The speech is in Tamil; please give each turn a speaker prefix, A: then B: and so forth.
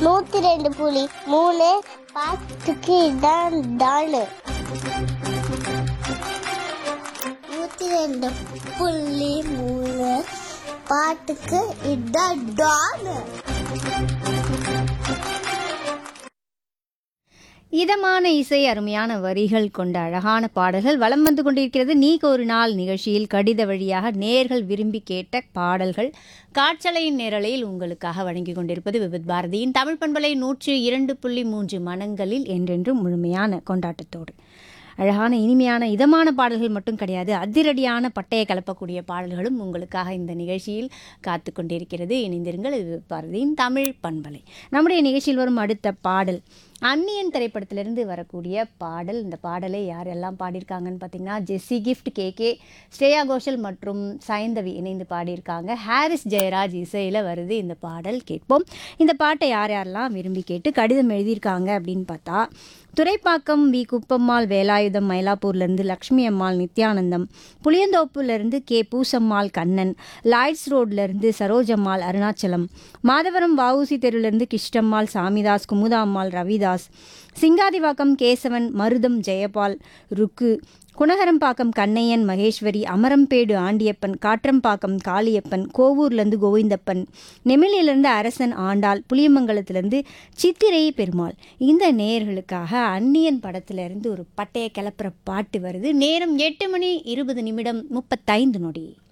A: நூத்தி ரெண்டு புலி மூணு பாட்டுக்கு இதான் டானு நூத்தி ரெண்டு புள்ளி மூணு பாட்டுக்கு இதான் டானு
B: இதமான இசை அருமையான வரிகள் கொண்ட அழகான பாடல்கள் வலம் வந்து கொண்டிருக்கிறது நீக்கு ஒரு நாள் நிகழ்ச்சியில் கடித வழியாக நேர்கள் விரும்பி கேட்ட பாடல்கள் காற்றலையின் நிரலையில் உங்களுக்காக வழங்கி கொண்டிருப்பது விவித் பாரதியின் தமிழ் பண்பலை நூற்று இரண்டு புள்ளி மூன்று மனங்களில் என்றென்றும் முழுமையான கொண்டாட்டத்தோடு அழகான இனிமையான இதமான பாடல்கள் மட்டும் கிடையாது அதிரடியான பட்டையை கலப்பக்கூடிய பாடல்களும் உங்களுக்காக இந்த நிகழ்ச்சியில் காத்து கொண்டிருக்கிறது இணைந்திருங்கள் இது பாரதியின் தமிழ் பண்பலை நம்முடைய நிகழ்ச்சியில் வரும் அடுத்த பாடல் அந்நியன் திரைப்படத்திலிருந்து வரக்கூடிய பாடல் இந்த பாடலை யாரெல்லாம் பாடியிருக்காங்கன்னு பார்த்தீங்கன்னா ஜெஸ்ஸி கிஃப்ட் கே கே ஸ்ரேயா கோஷல் மற்றும் சைந்தவி இணைந்து பாடியிருக்காங்க ஹாரிஸ் ஜெயராஜ் இசையில் வருது இந்த பாடல் கேட்போம் இந்த பாட்டை யார் யாரெல்லாம் விரும்பி கேட்டு கடிதம் எழுதியிருக்காங்க அப்படின்னு பார்த்தா துரைப்பாக்கம் வி குப்பம்மாள் வேலாயுதம் மயிலாப்பூர்லேருந்து லக்ஷ்மி அம்மாள் நித்யானந்தம் புளியந்தோப்புலேருந்து கே பூசம்மாள் கண்ணன் லாய்ட்ஸ் ரோட்லேருந்து சரோஜம்மாள் அருணாச்சலம் மாதவரம் வஉசி தெருவிலேருந்து கிஷ்டம்மாள் சாமிதாஸ் குமுதா அம்மாள் ரவிதாஸ் சிங்காதிவாக்கம் கேசவன் மருதம் ஜெயபால் ருக்கு குணகரம்பாக்கம் கண்ணையன் மகேஸ்வரி அமரம்பேடு ஆண்டியப்பன் காற்றம்பாக்கம் காளியப்பன் கோவூர்லேருந்து கோவிந்தப்பன் நெமிலியிலேருந்து அரசன் ஆண்டாள் புளியமங்கலத்திலேருந்து சித்திரை பெருமாள் இந்த நேயர்களுக்காக அந்நியன் படத்திலிருந்து ஒரு பட்டைய கிளப்புற பாட்டு வருது நேரம் எட்டு மணி இருபது நிமிடம் முப்பத்தைந்து நொடி